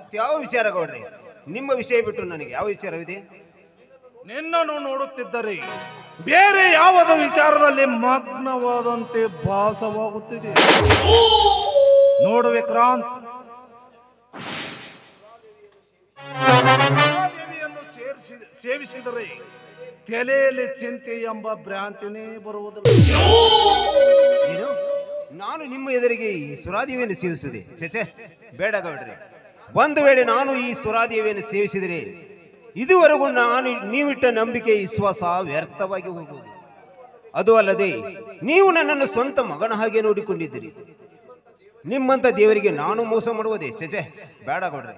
ಮತ್ಯಾವ ವಿಚಾರ ಗೌಡ್ರಿ ನಿಮ್ಮ ವಿಷಯ ಬಿಟ್ಟು ನನಗೆ ಯಾವ ವಿಚಾರವಿದೆ ನಿನ್ನನ್ನು ನೋಡುತ್ತಿದ್ದರೆ ಬೇರೆ ಯಾವುದೋ ವಿಚಾರದಲ್ಲಿ ಮಗ್ನವಾದಂತೆ ಭಾಸವಾಗುತ್ತಿದೆ ನೋಡು ವಿಕ್ರಾಂತ್ ದೇವಿಯನ್ನು ಸೇರಿಸಿ ಸೇವಿಸಿದರೆ ತಲೆಯಲ್ಲಿ ಚಿಂತೆ ಎಂಬ ಭ್ರಾಂತಿನೇ ಬರುವುದಿಲ್ಲ ಏನು ನಾನು ನಿಮ್ಮ ಎದುರಿಗೆ ಈ ಸುರಾದೇವಿಯನ್ನು ಸೇವಿಸಿದೆ ಚಚೆ ಬೇಡ ಗೌಡ್ರಿ ಒಂದು ವೇಳೆ ನಾನು ಈ ಸುರಾದೇವಿಯನ್ನು ಸೇವಿಸಿದರೆ ಇದುವರೆಗೂ ನಾನು ನೀವಿಟ್ಟ ನಂಬಿಕೆ ವಿಶ್ವಾಸ ವ್ಯರ್ಥವಾಗಿ ಹೋಗುವುದು ಅದು ಅಲ್ಲದೆ ನೀವು ನನ್ನನ್ನು ಸ್ವಂತ ಮಗನ ಹಾಗೆ ನೋಡಿಕೊಂಡಿದ್ದೀರಿ ನಿಮ್ಮಂತ ದೇವರಿಗೆ ನಾನು ಮೋಸ ಮಾಡುವುದೇ ಚಚೆ ಬೇಡ ಗೌಡ್ರಿ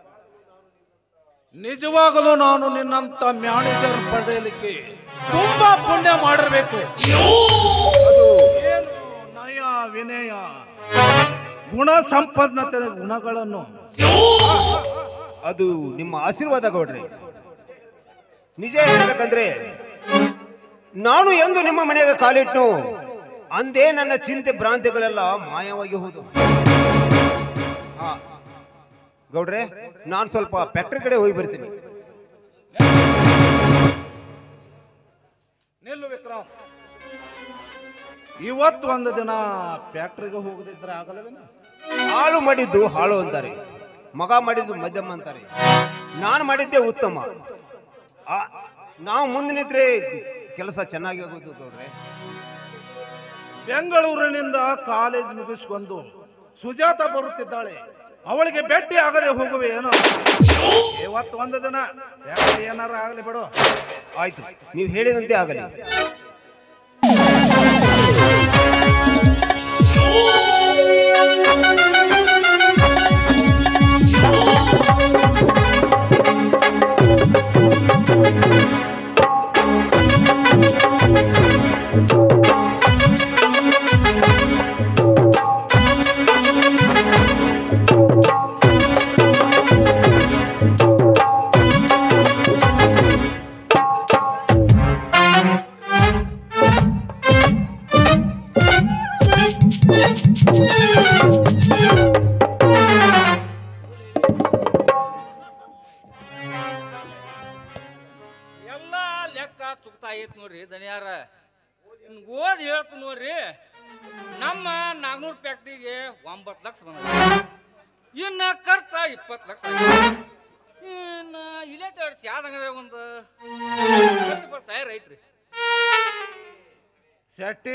ನಿಜವಾಗಲೂ ನಾನು ನಿನ್ನಂತ ಮ್ಯಾನೇಜರ್ ಪಡೆಯಲಿಕ್ಕೆ ತುಂಬಾ ಪುಣ್ಯ ಮಾಡಿರ್ಬೇಕು ಅದು ಏನು ನಯ ವಿನಯ ಗುಣ ಸಂಪನ್ನತೆ ಗುಣಗಳನ್ನು ಅದು ನಿಮ್ಮ ಆಶೀರ್ವಾದ ಗೌಡ್ರಿ ನಿಜ ಹೇಳ್ಬೇಕಂದ್ರೆ ನಾನು ಎಂದು ನಿಮ್ಮ ಮನೆಗೆ ಕಾಲಿಟ್ಟು ಅಂದೇ ನನ್ನ ಚಿಂತೆ ಭ್ರಾಂತಿಗಳೆಲ್ಲ ಮಾಯವಾಗಿ ಹೋದು ಹಾ ಗೌಡ್ರೆ ನಾನು ಸ್ವಲ್ಪ ಫ್ಯಾಕ್ಟ್ರಿ ಕಡೆ ಹೋಗಿ ಬರ್ತೀನಿ ನಿಲ್ಲು ವಿಕ್ರಮ್ ಇವತ್ತು ಒಂದು ದಿನ ಫ್ಯಾಕ್ಟ್ರಿಗೆ ಹೋಗದಿದ್ರೆ ಆಗಲ್ಲವೇನು ಹಾಳು ಮಾಡಿದ್ದು ಹಾಳು ಅಂತಾರೆ ಮಗ ಮಾಡಿದ್ದು ಮಧ್ಯಮ ಅಂತಾರೆ ನಾನು ಮಾಡಿದ್ದೆ ಉತ್ತಮ ಆ, ನಾವು ಮುಂದೆ ನಿಂತ್ರೆ ಕೆಲಸ ಚೆನ್ನಾಗಿ ಆಗೋದು ಗೌಡ್ರೆ ಬೆಂಗಳೂರಿನಿಂದ ಕಾಲೇಜ್ ಮುಗಿಸ್ಕೊಂಡು ಸುಜಾತ ಬರುತ್ತಿದ್ದಾಳೆ ಅವಳಿಗೆ ಭೇಟಿ ಆಗದೆ ಹೋಗುವೆ ಏನೋ ಇವತ್ತು ಒಂದು ದಿನ ಫ್ಯಾಕ್ಟ್ರಿ ಏನಾರ ಆಗಲಿ ಬಿಡು ಆಯ್ತು ನೀವು ಹೇಳಿದಂತೆ ಆಗಲಿ ಎಲ್ಲ ಲೆಕ್ಕ ಚುಕ್ತಾ ಐತ್ ನೋಡ್ರಿ ದನಿಯಾರ ಓದ್ ಹೇಳ್ತು ನೋಡ್ರಿ ನಮ್ಮ ನಾಗ್ನೂರ್ ಫ್ಯಾಕ್ಟ್ರಿಗೆ ಒಂಬತ್ತು ಲಕ್ಷ ಬಂದ ಇನ್ನ ಖರ್ಚ ಇಪ್ಪತ್ತು ಲಕ್ಷ ಆಗೈತಿ. ಇನ್ನ ಇಲೆಕ್ಟ್ ಚಾದಂಗ ಒಂದು ಇಪ್ಪತ್ತು ಸಾವಿರ ಐತ್ರಿ ಶೆಟ್ಟಿ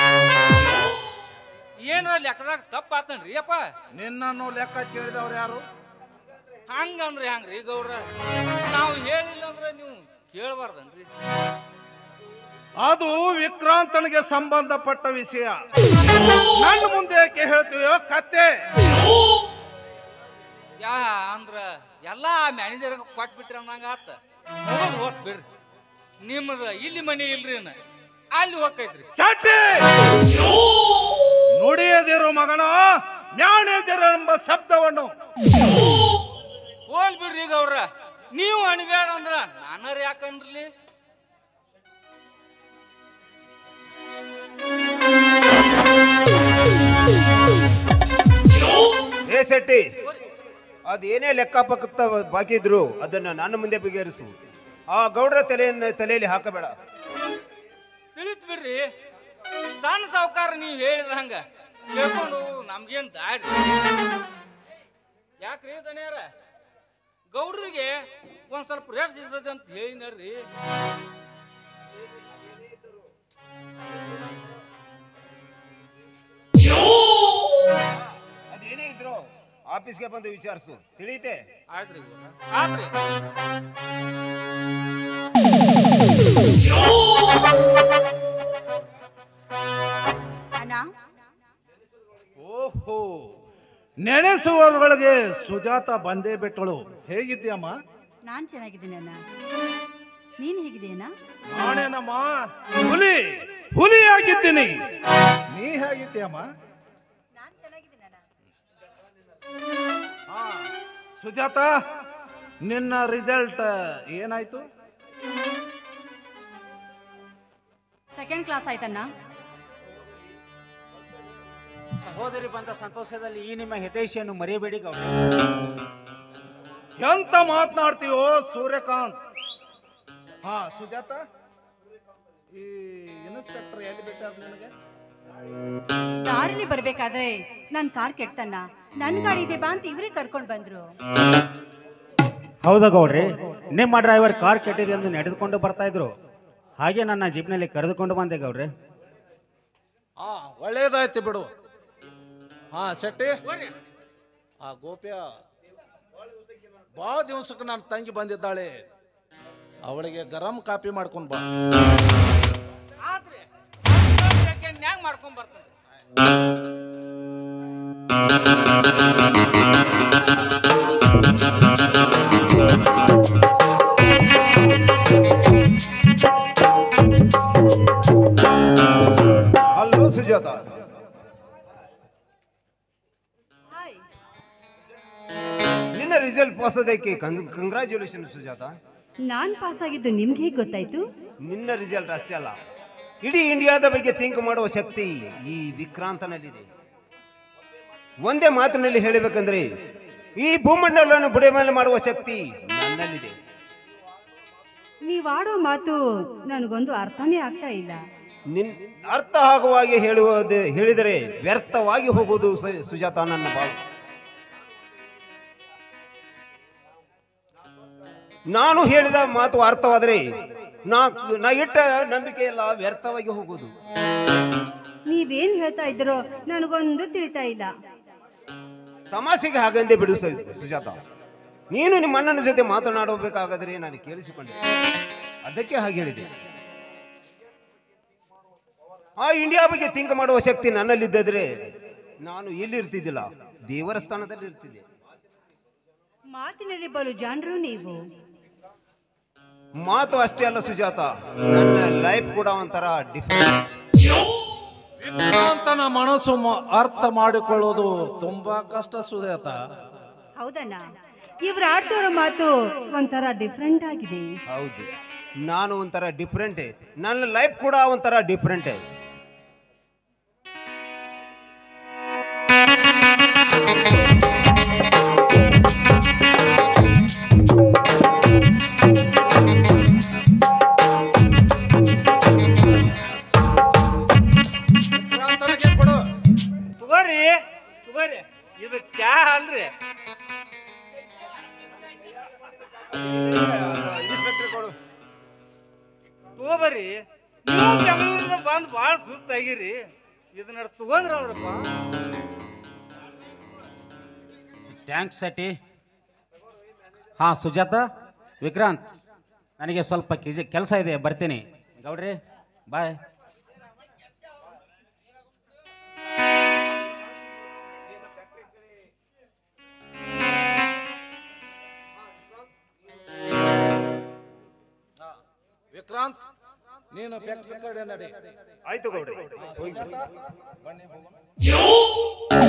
ಏನೋ ಲೆಕ್ಕದಾಗ ತಪ್ಪ ಆತನ್ರಿ ಅಪ್ಪ ನಿನ್ನನ್ನು ಲೆಕ್ಕ ಕೇಳಿದವ್ರು ಯಾರು ಹಂಗಂದ್ರೆ ಹಂಗ್ರಿ ಗೌಡ್ರ ನಾವು ಹೇಳಿಲ್ಲ ಅಂದ್ರೆ ನೀವು ಕೇಳಬಾರ್ದನ್ರಿ ಅದು ವಿಕ್ರಾಂತನಿಗೆ ಸಂಬಂಧಪಟ್ಟ ವಿಷಯ ನನ್ನ ಮುಂದೆ ಯಾಕೆ ಹೇಳ್ತೀಯೋ ಕತ್ತೆ ಯಾ ಅಂದ್ರ ಎಲ್ಲಾ ಮ್ಯಾನೇಜರ್ ಕೊಟ್ಬಿಟ್ರಿ ಅನ್ನಂಗ ಆತ ಹೋಗೋದು ಹೋತ್ ಬಿಡ್ರಿ ನಿಮ್ಮದ ಇಲ್ಲಿ ಮನೆ ಇಲ್ರಿ ಇನ್ನ. ಅಲ್ಲಿ ಹೋಗ್ತೈತ್ರಿ ಶೆಟ್ಟಿ ನುಡಿಯದಿರೋ ಮಗನ ಮ್ಯಾನೇಜರ್ ಎಂಬ ಶಬ್ದವನ್ನು ಹೋಲ್ ಬಿಡ್ರಿ ಈಗ ಅವ್ರ ನೀವು ಅನ್ಬೇಡ ಅಂದ್ರ ನಾನರ ಯಾಕನ್ರಿ ಏ ಶೆಟ್ಟಿ ಅದೇನೇ ಲೆಕ್ಕ ಪಕ್ಕ ಬಾಕಿ ಇದ್ರು ಅದನ್ನ ನನ್ನ ಮುಂದೆ ಬಗೆಹರಿಸು ಆ ಗೌಡ್ರ ತಲೆಯನ್ನು ತಲೆಯಲ್ಲಿ ಹಾಕಬೇಡ ತಿಳಿತ್ ಬಿಡ್ರಿ ಸಣ್ಣ ಸಾವುಕಾರ ನೀವು ಹೇಳಿದ ಹಂಗ ಕೇಳ್ಕೊಂಡು ನಮ್ಗೇನ್ ದಾರಿ ಯಾಕ್ರಿ ದಣ್ಯಾರ ಗೌಡ್ರಿಗೆ ಒಂದ್ ಸ್ವಲ್ಪ ರೆಸ್ಟ್ ಇರ್ತದೆ ಅಂತ ಹೇಳಿನರ್ರಿ ಅದೇನೇ ಇದ್ರು ಆಫೀಸ್ಗೆ ಬಂದು ವಿಚಾರಿಸು ತಿಳಿತೆ ಆಯ್ತ್ರಿ ಗೌಡ್ರ. ಆತ್ರಿ ಅಣ್ಣ ಓಹೋ ನೆನೆಸುವವರೊಳಗೆ ಸುಜಾತ ಬಂದೇ ಬಿಟ್ಟಳು ಹೇಗಿದ್ದೀಯಮ್ಮ ನಾನ್ ಚೆನ್ನಾಗಿದ್ದೀನಿ ಅಣ್ಣ ನೀನ್ ಹೇಗಿದೆಯಣ್ಣ ನಾನೇನಮ್ಮ ಹುಲಿ ಹುಲಿ ಆಗಿದ್ದೀನಿ ನೀ ಹೇಗಿದ್ದೀಯಮ್ಮ ನಾನ್ ಚೆನ್ನಾಗಿದ್ದೀನಿ ಅಣ್ಣ ಹಾ, ಸುಜಾತ ನಿನ್ನ ರಿಸಲ್ಟ್ ಏನಾಯ್ತು ಸೆಕೆಂಡ್ ಕ್ಲಾಸ್ ಆಯ್ತಣ್ಣ ಸಹೋದರಿ ಬಂದ ಸಂತೋಷದಲ್ಲಿ ಈ ನಿಮ್ಮ ಹಿತೈಷಿಯನ್ನು ಮರೆಯಬೇಡಿ ಗೌಡ್ರೆ ಎಂತ ಮಾತನಾಡ್ತೀವೋ ಸೂರ್ಯಕಾಂತ್ ಹಾ ಸುಜಾತ ಈ ಇನ್ಸ್ಪೆಕ್ಟರ್ ಎಲ್ಲಿ ಬಿಟ್ಟಾರ ನಿನಗೆ ದಾರಿಲಿ ಬರ್ಬೇಕಾದ್ರೆ ನನ್ ಕಾರ್ ಕೆಡ್ತನ್ನ ನನ್ ಗಾಡಿ ಇದೆ ಬಾ ಅಂತ ಇವ್ರೇ ಕರ್ಕೊಂಡ್ ಬಂದ್ರು ಹೌದಾ ಗೌಡ್ರಿ ನಿಮ್ಮ ಡ್ರೈವರ್ ಕಾರ್ ಕೆಟ್ಟಿದೆ ಎಂದು ನಡೆದುಕೊಂಡು ಬರ್ತಾ ಇದ್ರು ಹಾಗೆ ನನ್ನ ಜೀಪ್ನಲ್ಲಿ ಕರೆದುಕೊಂಡು ಬಂದೆ ಗೌಡ್ರಿ ಹಾ ಒಳ್ಳೇದಾಯ್ತು ಬಿಡು ಹಾ ಶೆಟ್ಟಿ ಬರ್ರಿ ಆ ಗೋಪ್ಯ ಭಾಳ ದಿವಸಕ್ಕೆ ನನ್ನ ತಂಗಿ ಬಂದಿದ್ದಾಳೆ ಅವಳಿಗೆ ಗರಂ ಕಾಪಿ ಮಾಡ್ಕೊಂಡು ಬಾ ಆತ್ರಿ ನ್ಯಾಗ ಮಾಡ್ಕೊಂಡ್ ಬರ್ತಾನೆ ಹಲೋ ಸುಜಾತ ಹಾಯ್ ನಿನ್ನ ರಿಸಲ್ಟ್ ಪಾಸ್ ಅದಕ್ಕೆ ಕಂಗ್ರ್ಯಾಚುಲೇಷನ್ ಸುಜಾತ ನಾನ್ ಪಾಸ್ ಆಗಿದ್ದು ನಿಮ್ಗೆ ಹೇಗ್ ಗೊತ್ತಾಯ್ತು ನಿನ್ನ ರಿಸಲ್ಟ್ ಅಷ್ಟೇ ಅಲ್ಲ ಇಡೀ ಇಂಡಿಯಾದ ಬಗ್ಗೆ ಥಿಂಕ್ ಮಾಡುವ ಶಕ್ತಿ ಈ ವಿಕ್ರಾಂತನಲ್ಲಿದೆ ಒಂದೇ ಮಾತಿನಲ್ಲಿ ಹೇಳಬೇಕಂದ್ರೆ ಈ ಭೂಮಂಡಲವನ್ನು ಬುಡಮೇಲೆ ಮಾಡುವ ಶಕ್ತಿ ನನ್ನಲ್ಲಿದೆ ನೀವ್ ಆಡೋ ಮಾತು ನನಗೊಂದು ಅರ್ಥನೇ ಆಗ್ತಾ ಇಲ್ಲ ನಿನ್ ಅರ್ಥ ಆಗುವ ಹಾಗೆ ಹೇಳುವುದು ಹೇಳಿದರೆ ವ್ಯರ್ಥವಾಗಿ ಹೋಗುವುದು ಸು- ಸುಜಾತ ನನ್ನ ಬಾಳು ನಾನು ಹೇಳಿದ ಮಾತು ಅರ್ಥವಾದರೆ ನಾ ನಾ ಇಟ್ಟ ನಂಬಿಕೆ ಎಲ್ಲ ವ್ಯರ್ಥವಾಗಿ ಹೋಗುವುದು ನೀವೇನ್ ಹೇಳ್ತಾ ಇದ್ದೀರೋ ನನಗೊಂದು ತಿಳಿತಾ ಇಲ್ಲ ತಮಾಷೆಗೆ ಹಾಗಂದೆ ಬಿಡು ಸು- ಸುಜಾತ ನೀನು ನಿಮ್ಮ ಅಣ್ಣನ ಜೊತೆ ಮಾತನಾಡಬೇಕಾದರೆ ನಾನು ಕೇಳಿಸಿಕೊಂಡೆ ಅದಕ್ಕೆ ಹಾಗೆ ಹೇಳಿದೆ ಆ ಇಂಡಿಯಾ ಬಗ್ಗೆ ಥಿಂಕ್ ಮಾಡುವ ಶಕ್ತಿ ನನ್ನಲ್ಲಿದ್ದರೆ ನಾನು ಎಲ್ಲಿರ್ತಿದ್ದಿಲ್ಲ ದೇವರ ಸ್ಥಾನದಲ್ಲಿ ಇರ್ತಿದ್ದೆ ಮಾತಿನಲ್ಲಿ ಬಲು ಜಾಣರು ನೀವು ಮಾತು ಅಷ್ಟೇ ಅಲ್ಲ ಸುಜಾತ ನನ್ನ ಲೈಫ್ ಕೂಡ ಒಂಥರ ಡಿಫ್ರೆಂಟ್ ವಿಕ್ರಾಂತನ ಮನಸ್ಸು ಮ- ಅರ್ಥ ಮಾಡಿಕೊಳ್ಳೋದು ತುಂಬಾ ಕಷ್ಟ ಸುಜಾತ ಹೌದಣ್ಣ ಇವ್ರು ಆಡ್ತಿರೋ ಮಾತು ಒಂಥರ ಡಿಫ್ರೆಂಟ್ ಆಗಿದೆ ಹೌದು ನಾನು ಒಂಥರ ಡಿಫ್ರೆಂಟೇ ನನ್ನ ಲೈಫ್ ಕೂಡ ಒಂಥರ ಡಿಫ್ರೆಂಟೇ ವಿಕ್ರಾಂತನಿಗೆ ಕೊಡು ತಗೋರಿ ತಗೋರಿ ಇದು ಚಾ ಅಲ್ರಿ ಇನ್ಸ್ಪೆಕ್ಟರ್ ಕೊಡು ತಗೋಬರ್ರಿ ನೀವು ಬೆಂಗಳೂರಿಂದ ಬಂದು ಭಾಳ ಸುಸ್ತಾಗಿರಿ ಇದನ್ನ ತಗೊಂಡ್ರ ಅವ್ರಪ್ಪ ಥ್ಯಾಂಕ್ಸ್ ಸಟಿ ಹಾಂ ಸುಜಾತ ವಿಕ್ರಾಂತ್ ನನಗೆ ಸ್ವಲ್ಪ ಕಿಜಿ ಕೆಲಸ ಇದೆ ಬರ್ತೀನಿ ಗೌಡ್ರಿ ಬಾಯ್ ವಿಕ್ರಾಂತ್ ನೀನು ಫ್ಯಾಕ್ಟ್ರಿ ಕಡೆ ನಡಿ ಆಯ್ತು ಗೌಡ್ರಿ ಬನ್ನಿ ಹೋಗೋಣ